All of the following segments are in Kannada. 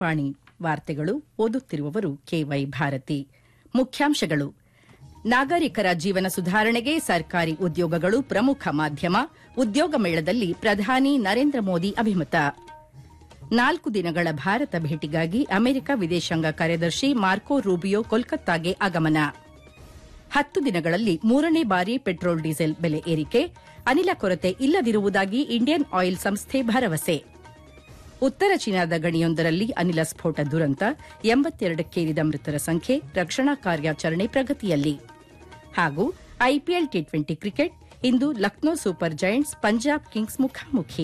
ವಾಣಿ ವಾರ್ತೆಗಳು ಓದುತ್ತಿರುವವರು ಕೆವೈ ಭಾರತಿ ಮುಖ್ಯಾಂಶಗಳು ನಾಗರಿಕರ ಜೀವನ ಸುಧಾರಣೆಗೆ ಸರ್ಕಾರಿ ಉದ್ಯೋಗಗಳು ಪ್ರಮುಖ ಮಾಧ್ಯಮ ಉದ್ಯೋಗ ಮೇಳದಲ್ಲಿ ಪ್ರಧಾನಿ ನರೇಂದ್ರ ಮೋದಿ ಅಭಿಮತ ನಾಲ್ಕು ದಿನಗಳ ಭಾರತ ಭೇಟಿಗಾಗಿ ಅಮೆರಿಕ ವಿದೇಶಾಂಗ ಕಾರ್ಯದರ್ಶಿ ಮಾರ್ಕೊ ರೂಬಿಯೋ ಕೋಲ್ಕತ್ತಾಗೆ ಆಗಮನ ಹತ್ತು ದಿನಗಳಲ್ಲಿ ಮೂರನೇ ಬಾರಿ ಪೆಟ್ರೋಲ್ ಡೀಸೆಲ್ ಬೆಲೆ ಏರಿಕೆ ಅನಿಲ ಕೊರತೆ ಇಲ್ಲದಿರುವುದಾಗಿ ಇಂಡಿಯನ್ ಆಯಿಲ್ ಸಂಸ್ಥೆ ಭರವಸೆ ಉತ್ತರ ಚೀನಾದ ಗಣಿಯೊಂದರಲ್ಲಿ ಅನಿಲ ಸ್ಫೋಟ ದುರಂತ ಎಂಬತ್ತೆರಡಕ್ಕೇರಿದ ಮೃತರ ಸಂಖ್ಯೆ ರಕ್ಷಣಾ ಕಾರ್ಯಾಚರಣೆ ಪ್ರಗತಿಯಲ್ಲಿ ಹಾಗೂ ಐಪಿಎಲ್ ಟಿ ಟ್ವೆಂಟಿ ಕ್ರಿಕೆಟ್ ಇಂದು Lucknow super giants Punjab kings ಮುಖಾಮುಖಿ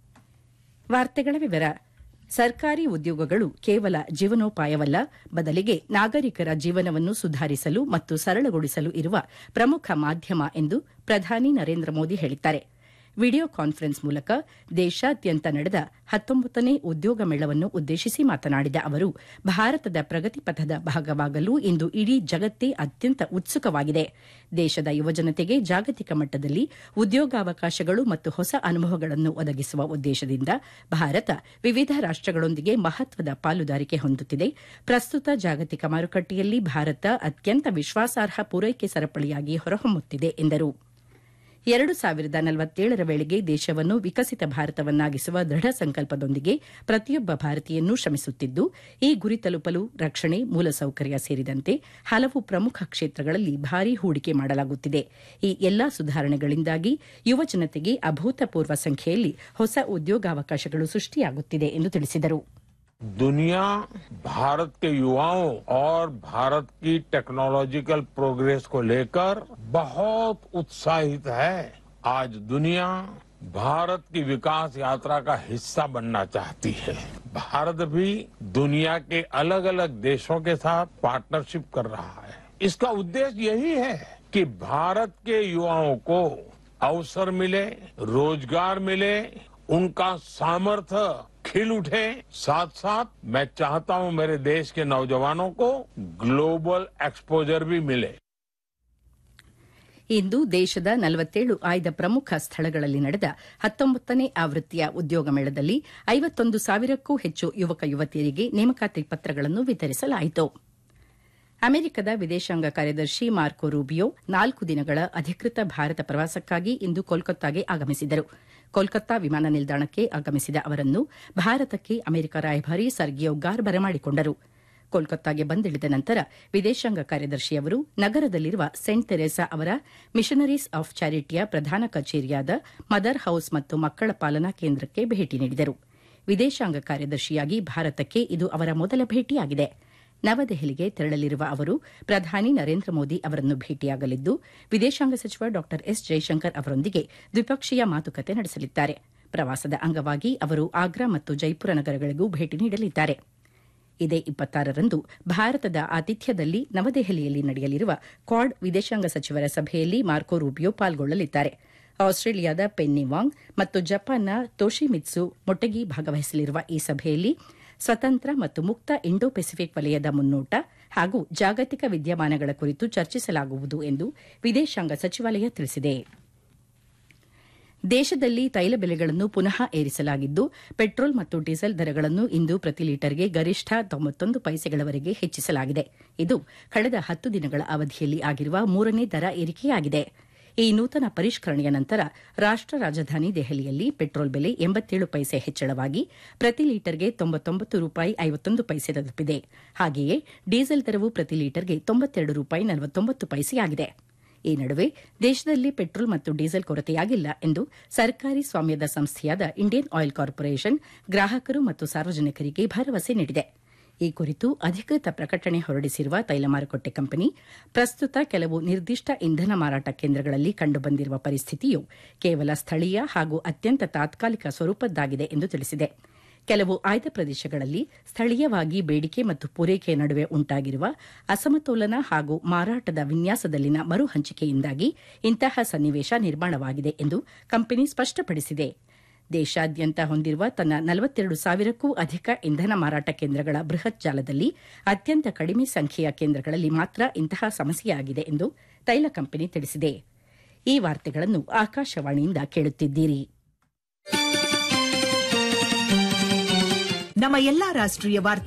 ವಾರ್ತೆಗಳ ವಿವರ ಸರ್ಕಾರಿ ಉದ್ಯೋಗಗಳು ಕೇವಲ ಜೀವನೋಪಾಯವಲ್ಲ ಬದಲಿಗೆ ನಾಗರಿಕರ ಜೀವನವನ್ನು ಸುಧಾರಿಸಲು ಮತ್ತು ಸರಳಗೊಳಿಸಲು ಇರುವ ಪ್ರಮುಖ ಮಾಧ್ಯಮ ಎಂದು ಪ್ರಧಾನಿ ನರೇಂದ್ರ ಮೋದಿ ಹೇಳಿದ್ದಾರೆ ವಿಡಿಯೋ ಕಾನ್ಫರೆನ್ಸ್ ಮೂಲಕ ದೇಶಾದ್ಯಂತ ನಡೆದ ಹತ್ತೊಂಬತ್ತನೇ ಉದ್ಯೋಗ ಮೇಳವನ್ನು ಉದ್ದೇಶಿಸಿ ಮಾತನಾಡಿದ ಅವರು ಭಾರತದ ಪ್ರಗತಿ ಪಥದ ಭಾಗವಾಗಲು ಇಂದು ಇಡೀ ಜಗತ್ತೇ ಅತ್ಯಂತ ಉತ್ಸುಕವಾಗಿದೆ ದೇಶದ ಯುವಜನತೆಗೆ ಜಾಗತಿಕ ಮಟ್ಟದಲ್ಲಿ ಉದ್ಯೋಗಾವಕಾಶಗಳು ಮತ್ತು ಹೊಸ ಅನುಭವಗಳನ್ನು ಒದಗಿಸುವ ಉದ್ದೇಶದಿಂದ ಭಾರತ ವಿವಿಧ ರಾಷ್ಟಗಳೊಂದಿಗೆ ಮಹತ್ವದ ಪಾಲುದಾರಿಕೆ ಹೊಂದುತ್ತಿದೆ ಪ್ರಸ್ತುತ ಜಾಗತಿಕ ಮಾರುಕಟ್ಟೆಯಲ್ಲಿ ಭಾರತ ಅತ್ಯಂತ ವಿಶ್ವಾಸಾರ್ಹ ಪೂರೈಕೆ ಸರಪಳಿಯಾಗಿ ಹೊರಹೊಮ್ಮುತ್ತಿದೆ ಎಂದರು ಎರಡು ಸಾವಿರದ ನಲವತ್ತೇಳರ ವೇಳೆಗೆ ದೇಶವನ್ನು ವಿಕಸಿತ ಭಾರತವನ್ನಾಗಿಸುವ ದೃಢ ಸಂಕಲ್ಪದೊಂದಿಗೆ ಪ್ರತಿಯೊಬ್ಬ ಭಾರತೀಯನ್ನೂ ಶ್ರಮಿಸುತ್ತಿದ್ದು ಈ ಗುರಿ ತಲುಪಲು ರಕ್ಷಣೆ ಮೂಲಸೌಕರ್ಯ ಸೇರಿದಂತೆ ಹಲವು ಪ್ರಮುಖ ಕ್ಷೇತ್ರಗಳಲ್ಲಿ ಭಾರೀ ಹೂಡಿಕೆ ಮಾಡಲಾಗುತ್ತಿದೆ ಈ ಎಲ್ಲಾ ಸುಧಾರಣೆಗಳಿಂದಾಗಿ ಯುವಜನತೆಗೆ ಅಭೂತಪೂರ್ವ ಸಂಖ್ಯೆಯಲ್ಲಿ ಹೊಸ ಉದ್ಯೋಗಾವಕಾಶಗಳು ಸೃಷ್ಟಿಯಾಗುತ್ತಿದೆ ಎಂದು ತಿಳಿಸಿದರು दुनिया भारत के युवाओं और भारत की टेक्नोलॉजिकल प्रोग्रेस को लेकर बहुत उत्साहित है आज दुनिया भारत की विकास यात्रा का हिस्सा बनना चाहती है भारत भी दुनिया के अलग अलग देशों के साथ पार्टनरशिप कर रहा है इसका उद्देश्य यही है कि भारत के युवाओं को अवसर मिले रोजगार मिले उनका सामर्थ्य खिल उठे साथ साथ मैं चाहता हूं मेरे देश के नौजवानों को ग्लोबल एक्सपोजर भी मिले ಇಂದು ದೇಶದ ನಲವತ್ತೇಳು ಆಯ್ದ ಪ್ರಮುಖ ಸ್ಥಳಗಳಲ್ಲಿ ನಡೆದ ಹತ್ತೊಂಬತ್ತನೇ ಆವೃತ್ತಿಯ ಉದ್ಯೋಗ ಮೇಳದಲ್ಲಿ ಐವತ್ತೊಂದು ಸಾವಿರಕ್ಕೂ ಹೆಚ್ಚು ಯುವಕ ಯುವತಿಯರಿಗೆ ನೇಮಕಾತಿ ಪತ್ರಗಳನ್ನು ವಿತರಿಸಲಾಯಿತು ಅಮೆರಿಕದ ವಿದೇಶಾಂಗ ಕಾರ್ಯದರ್ಶಿ ಮಾರ್ಕೊ ರೂಬಿಯೋ ನಾಲ್ಕು ದಿನಗಳ ಅಧಿಕೃತ ಭಾರತ ಪ್ರವಾಸಕ್ಕಾಗಿ ಇಂದು ಕೋಲ್ಕತ್ತಾಗೆ ಆಗಮಿಸಿದರು ಕೋಲ್ಕತ್ತಾ ವಿಮಾನ ನಿಲ್ದಾಣಕ್ಕೆ ಆಗಮಿಸಿದ ಅವರನ್ನು ಭಾರತಕ್ಕೆ ಅಮೆರಿಕ ರಾಯಭಾರಿ ಸರ್ಗಿಯೋ ಗಾರ್ ಬರಮಾಡಿಕೊಂಡರು ಕೋಲ್ಕತ್ತಾಗೆ ಬಂದಿಳಿದ ನಂತರ ವಿದೇಶಾಂಗ ಕಾರ್ಯದರ್ಶಿ ಅವರು ನಗರದಲ್ಲಿರುವ ಸೆಂಟ್ ತೆರೇಸಾ ಅವರ ಮಿಷನರೀಸ್ ಆಫ್ ಚಾರಿಟಿಯ ಪ್ರಧಾನ ಕಚೇರಿಯಾದ ಮದರ್ ಹೌಸ್ ಮತ್ತು ಮಕ್ಕಳ ಪಾಲನಾ ಕೇಂದ್ರಕ್ಕೆ ಭೇಟಿ ನೀಡಿದರು ವಿದೇಶಾಂಗ ಕಾರ್ಯದರ್ಶಿಯಾಗಿ ಭಾರತಕ್ಕೆ ಇದು ಅವರ ಮೊದಲ ಭೇಟಿಯಾಗಿದೆ ನವದೆಹಲಿಗೆ ತೆರಳಲಿರುವ ಅವರು ಪ್ರಧಾನಿ ನರೇಂದ್ರ ಮೋದಿ ಅವರನ್ನು ಭೇಟಿಯಾಗಲಿದ್ದು ವಿದೇಶಾಂಗ ಸಚಿವ ಡಾ ಎಸ್ ಜೈಶಂಕರ್ ಅವರೊಂದಿಗೆ ದ್ವಿಪಕ್ಷೀಯ ಮಾತುಕತೆ ನಡೆಸಲಿದ್ದಾರೆ ಪ್ರವಾಸದ ಅಂಗವಾಗಿ ಅವರು ಆಗ್ರಾ ಮತ್ತು ಜೈಪುರ ನಗರಗಳಿಗೂ ಭೇಟಿ ನೀಡಲಿದ್ದಾರೆ ಇದೇ ಇಪ್ಪತ್ತಾರರಂದು ಭಾರತದ ಆತಿಥ್ಯದಲ್ಲಿ ನವದೆಹಲಿಯಲ್ಲಿ ನಡೆಯಲಿರುವ ಕ್ವಾಡ್ ವಿದೇಶಾಂಗ ಸಚಿವರ ಸಭೆಯಲ್ಲಿ ಮಾರ್ಕೊ ರೂಬಿಯೋ ಪಾಲ್ಗೊಳ್ಳಲಿದ್ದಾರೆ ಆಸ್ಟ್ರೇಲಿಯಾದ ಪೆನ್ನಿ ವಾಂಗ್ ಮತ್ತು ಜಪಾನ್ನ ತೋಶಿಮಿತ್ಸು ಮೊಟೆಗಿ ಭಾಗವಹಿಸಲಿರುವ ಈ ಸಭೆಯಲ್ಲಿ ಸ್ವತಂತ್ರ ಮತ್ತು ಮುಕ್ತ ಇಂಡೋ ಪೆಸಿಫಿಕ್ ವಲಯದ ಮುನ್ನೋಟ ಹಾಗೂ ಜಾಗತಿಕ ವಿದ್ಯಮಾನಗಳ ಕುರಿತು ಚರ್ಚಿಸಲಾಗುವುದು ಎಂದು ವಿದೇಶಾಂಗ ಸಚಿವಾಲಯ ತಿಳಿಸಿದೆ ದೇಶದಲ್ಲಿ ತೈಲ ಬೆಲೆಗಳನ್ನು ಪುನಃ ಏರಿಸಲಾಗಿದ್ದು ಪೆಟ್ರೋಲ್ ಮತ್ತು ಡೀಸೆಲ್ ದರಗಳನ್ನು ಇಂದು ಪ್ರತಿ ಲೀಟರ್ಗೆ ಗರಿಷ್ಠ ತೊಂಬತ್ತೊಂದು ಪೈಸೆಗಳವರೆಗೆ ಹೆಚ್ಚಿಸಲಾಗಿದೆ ಇದು ಕಳೆದ ಹತ್ತು ದಿನಗಳ ಅವಧಿಯಲ್ಲಿ ಆಗಿರುವ ಮೂರನೇ ದರ ಏರಿಕೆಯಾಗಿದೆ ಈ ನೂತನ ಪರಿಷ್ಕರಣೆಯ ನಂತರ ರಾಷ್ಟ ರಾಜಧಾನಿ ದೆಹಲಿಯಲ್ಲಿ ಪೆಟ್ರೋಲ್ ಬೆಲೆ ಎಂಬತ್ತೇಳು ಪೈಸೆ ಹೆಚ್ಚಳವಾಗಿ ಪ್ರತಿ ಲೀಟರ್ಗೆ ತೊಂಬತ್ತೊಂಬತ್ತು ರೂಪಾಯಿ ಐವತ್ತೊಂದು ಪೈಸೆ ತಲುಪಿದೆ ಹಾಗೆಯೇ ಡೀಸೆಲ್ ದರವು ಪ್ರತಿ ಲೀಟರ್ಗೆ ತೊಂಬತ್ತೆರಡು ರೂಪಾಯಿ ನಲವತ್ತೊಂಬತ್ತು ಪೈಸೆಯಾಗಿದೆ ಈ ನಡುವೆ ದೇಶದಲ್ಲಿ ಪೆಟ್ರೋಲ್ ಮತ್ತು ಡೀಸೆಲ್ ಕೊರತೆಯಾಗಿಲ್ಲ ಎಂದು ಸರ್ಕಾರಿ ಸ್ವಾಮ್ಯದ ಸಂಸ್ಥೆಯಾದ ಇಂಡಿಯನ್ ಆಯಿಲ್ ಕಾರ್ಪೊರೇಷನ್ ಗ್ರಾಹಕರು ಮತ್ತು ಸಾರ್ವಜನಿಕರಿಗೆ ಭರವಸೆ ನೀಡಿದೆ ಈ ಕುರಿತು ಅಧಿಕೃತ ಪ್ರಕಟಣೆ ಹೊರಡಿಸಿರುವ ತೈಲ ಮಾರುಕಟ್ಟೆ ಕಂಪನಿ ಪ್ರಸ್ತುತ ಕೆಲವು ನಿರ್ದಿಷ್ಟ ಇಂಧನ ಮಾರಾಟ ಕೇಂದ್ರಗಳಲ್ಲಿ ಕಂಡುಬಂದಿರುವ ಪರಿಸ್ಥಿತಿಯು ಕೇವಲ ಸ್ಥಳೀಯ ಹಾಗೂ ಅತ್ಯಂತ ತಾತ್ಕಾಲಿಕ ಸ್ವರೂಪದ್ದಾಗಿದೆ ಎಂದು ತಿಳಿಸಿದೆ ಕೆಲವು ಆಯ್ದ ಪ್ರದೇಶಗಳಲ್ಲಿ ಸ್ಥಳೀಯವಾಗಿ ಬೇಡಿಕೆ ಮತ್ತು ಪೂರೈಕೆ ನಡುವೆ ಉಂಟಾಗಿರುವ ಅಸಮತೋಲನ ಹಾಗೂ ಮಾರಾಟದ ವಿನ್ಯಾಸದಲ್ಲಿನ ಮರು ಹಂಚಿಕೆಯಿಂದಾಗಿ ಇಂತಹ ಸನ್ನಿವೇಶ ನಿರ್ಮಾಣವಾಗಿದೆ ಎಂದು ಕಂಪನಿ ಸ್ಪಷ್ಟಪಡಿಸಿದೆ ದೇಶಾದ್ಯಂತ ಹೊಂದಿರುವ ತನ್ನ ನಲವತ್ತೆರಡು ಸಾವಿರಕ್ಕೂ ಅಧಿಕ ಇಂಧನ ಮಾರಾಟ ಕೇಂದ್ರಗಳ ಬೃಹತ್ ಜಾಲದಲ್ಲಿ ಅತ್ಯಂತ ಕಡಿಮೆ ಸಂಖ್ಯೆಯ ಕೇಂದ್ರಗಳಲ್ಲಿ ಮಾತ್ರ ಇಂತಹ ಸಮಸ್ಯೆಯಾಗಿದೆ ಎಂದು ತೈಲ ಕಂಪನಿ ತಿಳಿಸಿದೆ ಈ ವಾರ್ತೆಗಳನ್ನು ಆಕಾಶವಾಣಿಯಿಂದ ಕೇಳುತ್ತಿದ್ದೀರಿ ನಮ್ಮ ಎಲ್ಲಾ ರಾಷ್ಟ್ರೀಯ ವಾರ್ತೆ